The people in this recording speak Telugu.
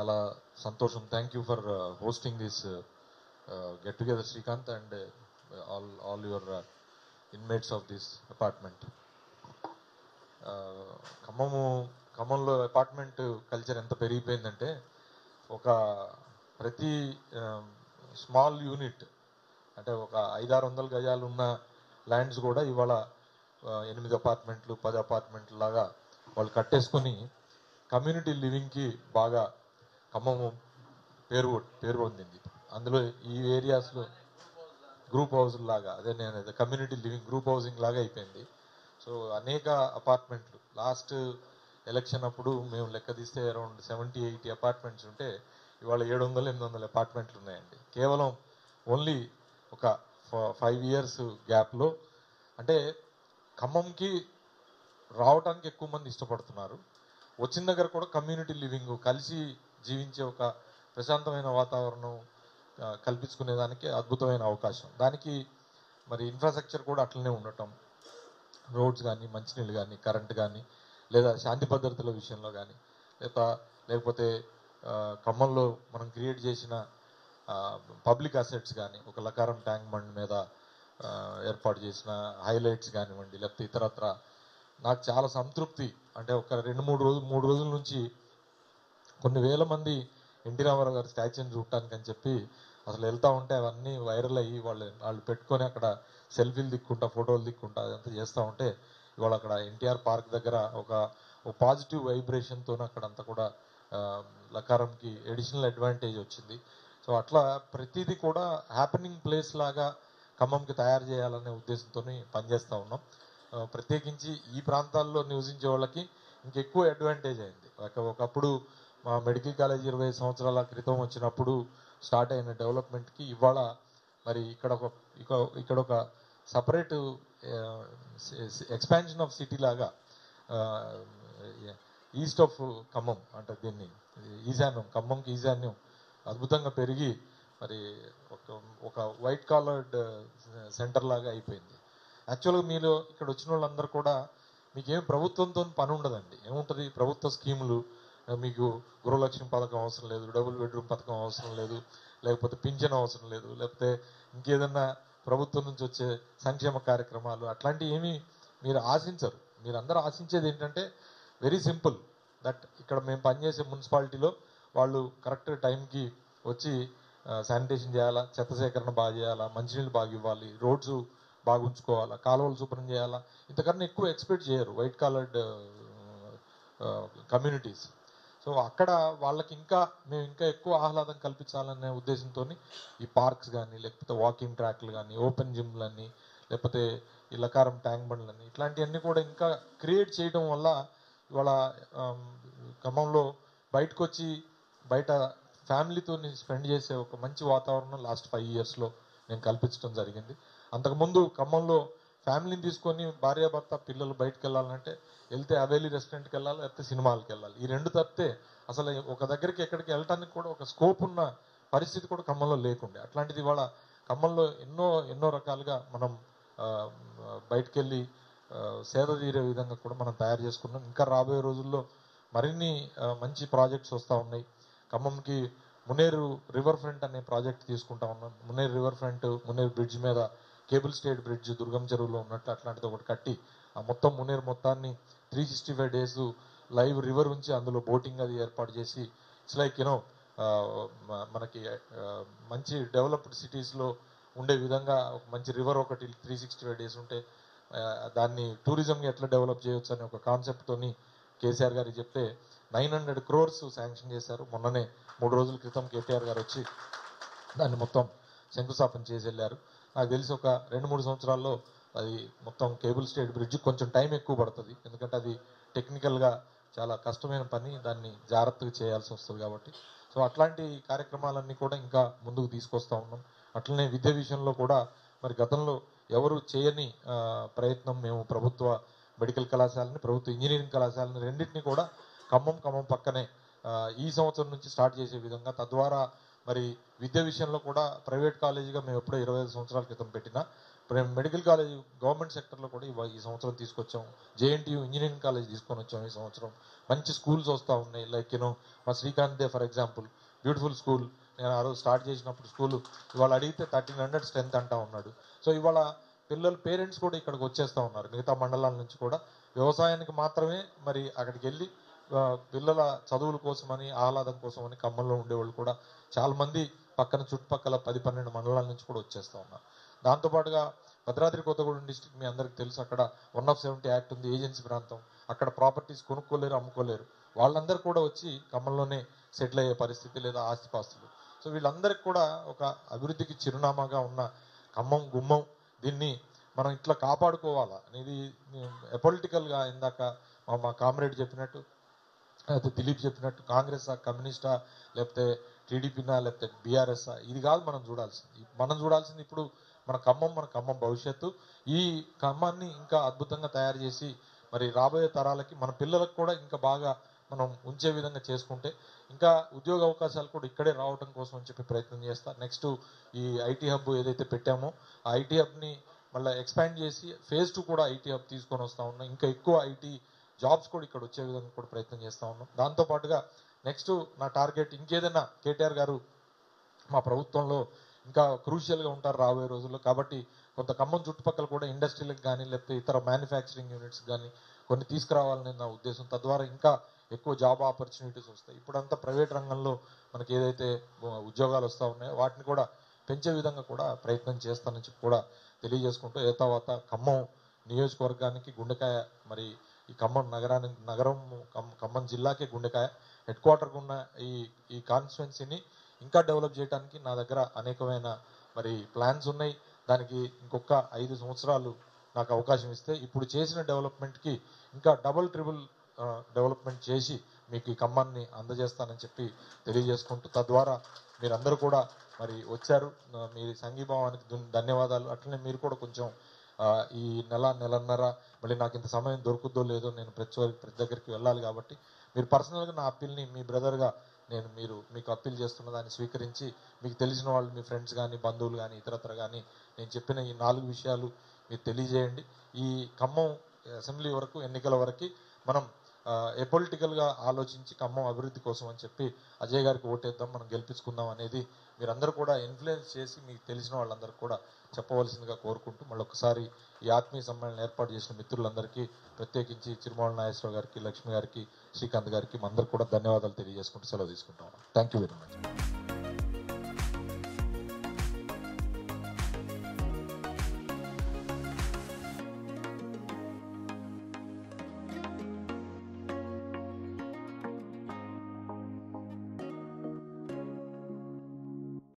చాలా సంతోషం thank you for hosting this get together Srikanth and all all your inmates of this apartment Khammam ఖమ్మంలో అపార్ట్మెంట్ కల్చర్ ఎంత పెరిగిపోయిందంటే ఒక ప్రతి స్మాల్ యూనిట్ అంటే ఒక ఐదారు వందల గజాలు ఉన్న ల్యాండ్స్ కూడా ఇవాళ ఆ, ఎనిమిది అపార్ట్మెంట్లు పది అపార్ట్మెంట్లు లాగా వాళ్ళు కట్టేసుకొని కమ్యూనిటీ లివింగ్కి బాగా ఖమ్మము పేరు పేరు పొందింది అందులో ఈ ఏరియాస్లో గ్రూప్ హౌస్ లాగా అదే నేను అదే కమ్యూనిటీ లివింగ్ గ్రూప్ హౌసింగ్ లాగా అయిపోయింది సో అనేక అపార్ట్మెంట్లు లాస్ట్ ఎలక్షన్ అప్పుడు మేము లెక్క తీస్తే అరౌండ్ సెవెంటీ ఎయిటీ అపార్ట్మెంట్స్ ఉంటే ఇవాళ ఏడు వందలు ఎనిమిది వందల అపార్ట్మెంట్లు ఉన్నాయండి కేవలం ఓన్లీ ఒక ఫైవ్ ఇయర్స్ గ్యాప్లో అంటే ఖమ్మంకి రావడానికి ఎక్కువ మంది ఇష్టపడుతున్నారు వచ్చిన దగ్గర కూడా కమ్యూనిటీ లివింగ్ కలిసి జీవించే ఒక ప్రశాంతమైన వాతావరణం ఆ, కల్పించుకునేదానికి అద్భుతమైన అవకాశం దానికి మరి ఇన్ఫ్రాస్ట్రక్చర్ కూడా అట్లనే ఉండటం రోడ్స్ కానీ మంచినీళ్ళు కానీ కరెంట్ కానీ లేదా శాంతి భద్రతల విషయంలో కానీ లేదా లేకపోతే ఆ, ఖమ్మంలో మనం క్రియేట్ చేసిన పబ్లిక్ అసెట్స్ కానీ ఒక లకారం ట్యాంక్ బండ్ మీద ఆ, ఏర్పాటు చేసిన హైలైట్స్ కానివ్వండి లేకపోతే ఇతరత్ర నాకు చాలా సంతృప్తి అంటే ఒక రెండు మూడు రోజులు మూడు రోజుల నుంచి కొన్ని వేల మంది ఎన్టీ రామారావు గారి స్టాచ్యూని చూడటానికి అని చెప్పి అసలు వెళ్తా ఉంటే అవన్నీ వైరల్ అయ్యి వాళ్ళు వాళ్ళు పెట్టుకొని అక్కడ సెల్ఫీలు దిక్కుంటా ఫోటోలు దిక్కుంటా అదంతా చేస్తూ ఉంటే ఇవాళ అక్కడ ఎన్టీఆర్ పార్క్ దగ్గర ఒక ఒక పాజిటివ్ వైబ్రేషన్తో అక్కడ అంతా కూడా ఆ, లకారంకి ఎడిషనల్ అడ్వాంటేజ్ వచ్చింది సో అట్లా ప్రతిదీ కూడా హ్యాపెనింగ్ ప్లేస్ లాగా ఖమ్మంకి తయారు చేయాలనే ఉద్దేశంతో పనిచేస్తూ ఉన్నాం ఆ, ప్రత్యేకించి ఈ ప్రాంతాల్లో నివసించే వాళ్ళకి ఇంకెక్కువ అడ్వాంటేజ్ అయింది ఒక ఒకప్పుడు మా మెడికల్ కాలేజ్ ఇరవై సంవత్సరాల క్రితం వచ్చినప్పుడు స్టార్ట్ అయిన డెవలప్మెంట్కి ఇవాళ మరి ఇక్కడ ఒక ఇక- ఇక్కడ ఒక సపరేట్ ఎక్స్పాన్షన్ ఆఫ్ సిటీ లాగా ఈస్ట్ ఆఫ్ ఖమ్మం అంటే దీన్ని ఈశాన్యం ఖమ్మంకి ఈశాన్యం అద్భుతంగా పెరిగి మరి ఒక ఒక వైట్ కాలర్డ్ సెంటర్ లాగా అయిపోయింది యాక్చువల్గా మీరు ఇక్కడ వచ్చిన వాళ్ళందరూ కూడా మీకేం ప్రభుత్వంతో పని ఉండదండి ఏముంటుంది ప్రభుత్వ స్కీములు ఆ, మీకు గృహలక్ష్మి పథకం అవసరం లేదు డబుల్ బెడ్రూమ్ పథకం అవసరం లేదు లేకపోతే పింఛన్ అవసరం లేదు లేకపోతే ఇంకేదన్నా ప్రభుత్వం నుంచి వచ్చే సంక్షేమ కార్యక్రమాలు అట్లాంటివి ఏమీ మీరు ఆశించరు మీరు అందరూ ఆశించేది ఏంటంటే వెరీ సింపుల్ దట్ ఇక్కడ మేము పనిచేసే మున్సిపాలిటీలో వాళ్ళు కరెక్ట్ టైంకి వచ్చి శానిటేషన్ చేయాలా చెత్త సేకరణ బాగా చేయాలా మంచినీళ్ళు బాగా ఇవ్వాలి రోడ్స్ బాగా ఉంచుకోవాలా కాలువలు శుభ్రం చేయాలా ఇంతకన్నా ఎక్కువ ఎక్స్పెక్ట్ చేయరు వైట్ కాలర్డ్ కమ్యూనిటీస్ సో అక్కడ వాళ్ళకి ఇంకా మేము ఇంకా ఎక్కువ ఆహ్లాదం కల్పించాలనే ఉద్దేశంతో ఈ పార్క్స్ కానీ లేకపోతే వాకింగ్ ట్రాక్లు కానీ ఓపెన్ జిమ్లన్నీ లేకపోతే ఈ లకారం ట్యాంక్ బండ్లని ఇట్లాంటివన్నీ కూడా ఇంకా క్రియేట్ చేయడం వల్ల ఇవాళ ఆమ్, ఖమ్మంలో బయటకు వచ్చి బయట ఫ్యామిలీతో స్పెండ్ చేసే ఒక మంచి వాతావరణం లాస్ట్ ఫైవ్ ఇయర్స్లో నేను కల్పించడం జరిగింది అంతకుముందు ఖమ్మంలో ఫ్యామిలీని తీసుకొని భార్యాభర్త పిల్లలు బయటకు వెళ్ళాలంటే వెళ్తే అవేలి రెస్టారెంట్కి వెళ్ళాలి లేకపోతే సినిమాలకు వెళ్ళాలి ఈ రెండు తప్పితే అసలు ఒక దగ్గరికి ఎక్కడికి వెళ్ళటానికి కూడా ఒక స్కోప్ ఉన్న పరిస్థితి కూడా ఖమ్మంలో లేకుండే అట్లాంటిది ఇవాళ ఖమ్మంలో ఎన్నో ఎన్నో రకాలుగా మనం ఆ, బయటకు వెళ్ళి ఆ, సేద తీరే విధంగా కూడా మనం తయారు చేసుకున్నాం ఇంకా రాబోయే రోజుల్లో మరిన్ని ఆ, మంచి ప్రాజెక్ట్స్ వస్తూ ఉన్నాయి ఖమ్మంకి మునేరు రివర్ ఫ్రంట్ అనే ప్రాజెక్ట్ తీసుకుంటా ఉన్నాం Muneru river front Muneru bridge మీద కేబుల్ స్టేట్ బ్రిడ్జ్ దుర్గం చెరువులో ఉన్నట్టు అట్లాంటిది ఒకటి కట్టి ఆ మొత్తం మునేరు మొత్తాన్ని three sixty five days live river ఉంచి అందులో బోటింగ్ అది ఏర్పాటు చేసి ఇట్స్ లైక్ యూనో మనకి ఆ, మంచి డెవలప్డ్ సిటీస్లో ఉండే విధంగా ఒక మంచి రివర్ ఒకటి త్రీ సిక్స్టీ ఫైవ్ డేస్ ఉంటే ఆ, దాన్ని టూరిజంని ఎట్లా డెవలప్ చేయొచ్చు అనే ఒక కాన్సెప్ట్తోని కేసీఆర్ గారికి చెప్తే నైన్ హండ్రెడ్ క్రోర్స్ శాంక్షన్ చేశారు మొన్ననే మూడు రోజుల క్రితం కేటీఆర్ గారు వచ్చి దాన్ని మొత్తం శంకుస్థాపన చేసి వెళ్ళారు నాకు తెలిసి ఒక రెండు మూడు సంవత్సరాల్లో అది మొత్తం కేబుల్ స్టేట్ బ్రిడ్జ్ కొంచెం టైం ఎక్కువ పడుతుంది ఎందుకంటే అది టెక్నికల్గా చాలా కష్టమైన పని దాన్ని జాగ్రత్తగా చేయాల్సి వస్తుంది కాబట్టి సో అట్లాంటి కార్యక్రమాలన్నీ కూడా ఇంకా ముందుకు తీసుకొస్తా ఉన్నాం అట్లనే విద్య విషయంలో కూడా మరి గతంలో ఎవరు చేయని ఆ, ప్రయత్నం మేము ప్రభుత్వ మెడికల్ కళాశాలని ప్రభుత్వ ఇంజనీరింగ్ కళాశాలని రెండింటిని కూడా ఖమ్మం ఖమ్మం పక్కనే ఆ, ఈ సంవత్సరం నుంచి స్టార్ట్ చేసే విధంగా తద్వారా మరి విద్య విషయంలో కూడా ప్రైవేట్ కాలేజీగా మేము ఎప్పుడో ఇరవై ఐదు సంవత్సరాల క్రితం పెట్టినా ఇప్పుడు మేము మెడికల్ కాలేజ్ గవర్నమెంట్ సెక్టర్లో కూడా ఇవ- ఈ సంవత్సరం తీసుకొచ్చాం జేఎన్టీయూ ఇంజనీరింగ్ కాలేజ్ తీసుకొని వచ్చాం ఈ సంవత్సరం మంచి స్కూల్స్ వస్తూ ఉన్నాయి లైక్ యూనో మా Srikanth they for example beautiful school నేను ఆ రోజు స్టార్ట్ చేసినప్పుడు స్కూల్ ఇవాళ అడిగితే థర్టీన్ హండ్రెడ్ స్ట్రెంత్ అంటా ఉన్నాడు సో ఇవాళ పిల్లల పేరెంట్స్ కూడా ఇక్కడికి వచ్చేస్తూ ఉన్నారు మిగతా మండలాల నుంచి కూడా వ్యవసాయానికి మాత్రమే మరి అక్కడికి వెళ్ళి ఆ, పిల్లల చదువుల కోసమని ఆహ్లాదం కోసమని ఖమ్మంలో ఉండేవాళ్ళు కూడా చాలా మంది పక్కన చుట్టుపక్కల పది పన్నెండు మండలాల నుంచి కూడా వచ్చేస్తూ ఉన్నారు దాంతోపాటుగా భద్రాద్రి కొత్తగూడెం డిస్టిక్ మీ అందరికి తెలుసు అక్కడ వన్ ఆఫ్ సెవెంటీ యాక్ట్ ఉంది ఏజెన్సీ ప్రాంతం అక్కడ ప్రాపర్టీస్ కొనుక్కోలేరు అమ్ముకోలేరు వాళ్ళందరూ కూడా వచ్చి ఖమ్మంలోనే సెటిల్ అయ్యే పరిస్థితి లేదా ఆస్తిపాస్తులు సో వీళ్ళందరికీ కూడా ఒక అభివృద్ధికి చిరునామాగా ఉన్న ఖమ్మం గుమ్మం దీన్ని మనం ఇట్లా కాపాడుకోవాలా ఇది పొలిటికల్గా ఇందాక మా- మా కామ్రేడ్ చెప్పినట్టు అయితే దిలీప్ చెప్పినట్టు కాంగ్రెస్ కమ్యూనిస్టా లేకపోతే టీడీపీనా లేకపోతే బీఆర్ఎస్ ఇది కాదు మనం చూడాల్సింది మనం చూడాల్సింది ఇప్పుడు మన ఖమ్మం మన ఖమ్మం భవిష్యత్తు ఈ ఖమ్మాన్ని ఇంకా అద్భుతంగా తయారు చేసి మరి రాబోయే తరాలకి మన పిల్లలకు కూడా ఇంకా బాగా మనం ఉంచే విధంగా చేసుకుంటే ఇంకా ఉద్యోగ అవకాశాలు కూడా ఇక్కడే రావడం కోసం అని చెప్పి ప్రయత్నం చేస్తా నెక్స్ట్ ఈ ఐటీ హబ్ ఏదైతే పెట్టామో ఆ ఐటీ హబ్ని మళ్ళీ ఎక్స్పాండ్ చేసి ఫేజ్ టూ కూడా ఐటీ హబ్ తీసుకొని వస్తా ఉన్నాం ఇంకా ఎక్కువ ఐటీ జాబ్స్ కూడా ఇక్కడ వచ్చే విధంగా కూడా ప్రయత్నం చేస్తా ఉన్నాం దాంతో పాటుగా నెక్స్ట్ నా టార్గెట్ ఇంకేదైనా కేటీఆర్ గారు మా ప్రభుత్వంలో ఇంకా క్రూషియల్గా ఉంటారు రాబోయే రోజుల్లో కాబట్టి కొంత ఖమ్మం చుట్టుపక్కల కూడా ఇండస్ట్రీలకు కానీ లేకపోతే ఇతర మ్యానుఫ్యాక్చరింగ్ యూనిట్స్ కానీ కొన్ని తీసుకురావాలని నా ఉద్దేశం తద్వారా ఇంకా ఎక్కువ జాబ్ ఆపర్చునిటీస్ వస్తాయి ఇప్పుడంతా ప్రైవేట్ రంగంలో మనకి ఏదైతే ఉ- ఉద్యోగాలు వస్తూ ఉన్నాయో వాటిని కూడా పెంచే విధంగా కూడా ప్రయత్నం చేస్తానని చెప్పి కూడా తెలియజేసుకుంటూ ఏ తర్వాత ఖమ్మం నియోజకవర్గానికి గుండెకాయ మరి ఈ ఖమ్మం నగరానికి నగరం ఖమ్- ఖమ్మం జిల్లాకే గుండెకాయ హెడ్ క్వార్టర్గా ఉన్న ఈ ఈ కాన్స్టిట్యున్సీని ఇంకా డెవలప్ చేయడానికి నా దగ్గర అనేకమైన మరి ప్లాన్స్ ఉన్నాయి దానికి ఇంకొక ఐదు సంవత్సరాలు నాకు అవకాశం ఇస్తే ఇప్పుడు చేసిన డెవలప్మెంట్కి ఇంకా డబుల్ ట్రిపుల్ డెవలప్మెంట్ చేసి మీకు ఈ ఖమ్మాన్ని అందజేస్తానని చెప్పి తెలియజేసుకుంటూ తద్వారా మీరందరూ కూడా మరి వచ్చారు ఆ, మీ సంఘీభావానికి ధన్- ధన్యవాదాలు అట్లనే మీరు కూడా కొంచెం ఆ, ఈ నెల నెలన్నర మళ్ళీ నాకు ఇంత సమయం దొరుకుద్దో లేదో నేను ప్రతి వారి- ప్రతి దగ్గరికి వెళ్ళాలి కాబట్టి మీరు పర్సనల్గా నా అప్పీల్ని మీ బ్రదర్గా నేను మీరు మీకు అప్పీల్ చేస్తున్న దాన్ని స్వీకరించి మీకు తెలిసిన వాళ్ళు మీ ఫ్రెండ్స్ కానీ బంధువులు కానీ ఇతరత్ర కానీ నేను చెప్పిన ఈ నాలుగు విషయాలు మీరు తెలియజేయండి ఈ ఖమ్మం అసెంబ్లీ వరకు ఎన్నికల వరకు మనం ఏ పొలిటికల్గా ఆలోచించి ఖమ్మం అభివృద్ధి కోసం అని చెప్పి అజయ్ గారికి ఓటేద్దాం మనం గెలిపించుకుందాం అనేది మీరందరూ కూడా ఇన్ఫ్లుయెన్స్ చేసి మీకు తెలిసిన వాళ్ళందరూ కూడా చెప్పవలసిందిగా కోరుకుంటూ మళ్ళీ ఒకసారి ఈ ఆత్మీయ సమ్మేళనం ఏర్పాటు చేసిన మిత్రులందరికీ ప్రత్యేకించి చిరుమల నాగేశ్వరరావు గారికి లక్ష్మి గారికి శ్రీకాంత్ గారికి అందరికి కూడా ధన్యవాదాలు తెలియజేసుకుంటూ సెలవు తీసుకుంటాం థ్యాంక్ యూ వెరీ మచ్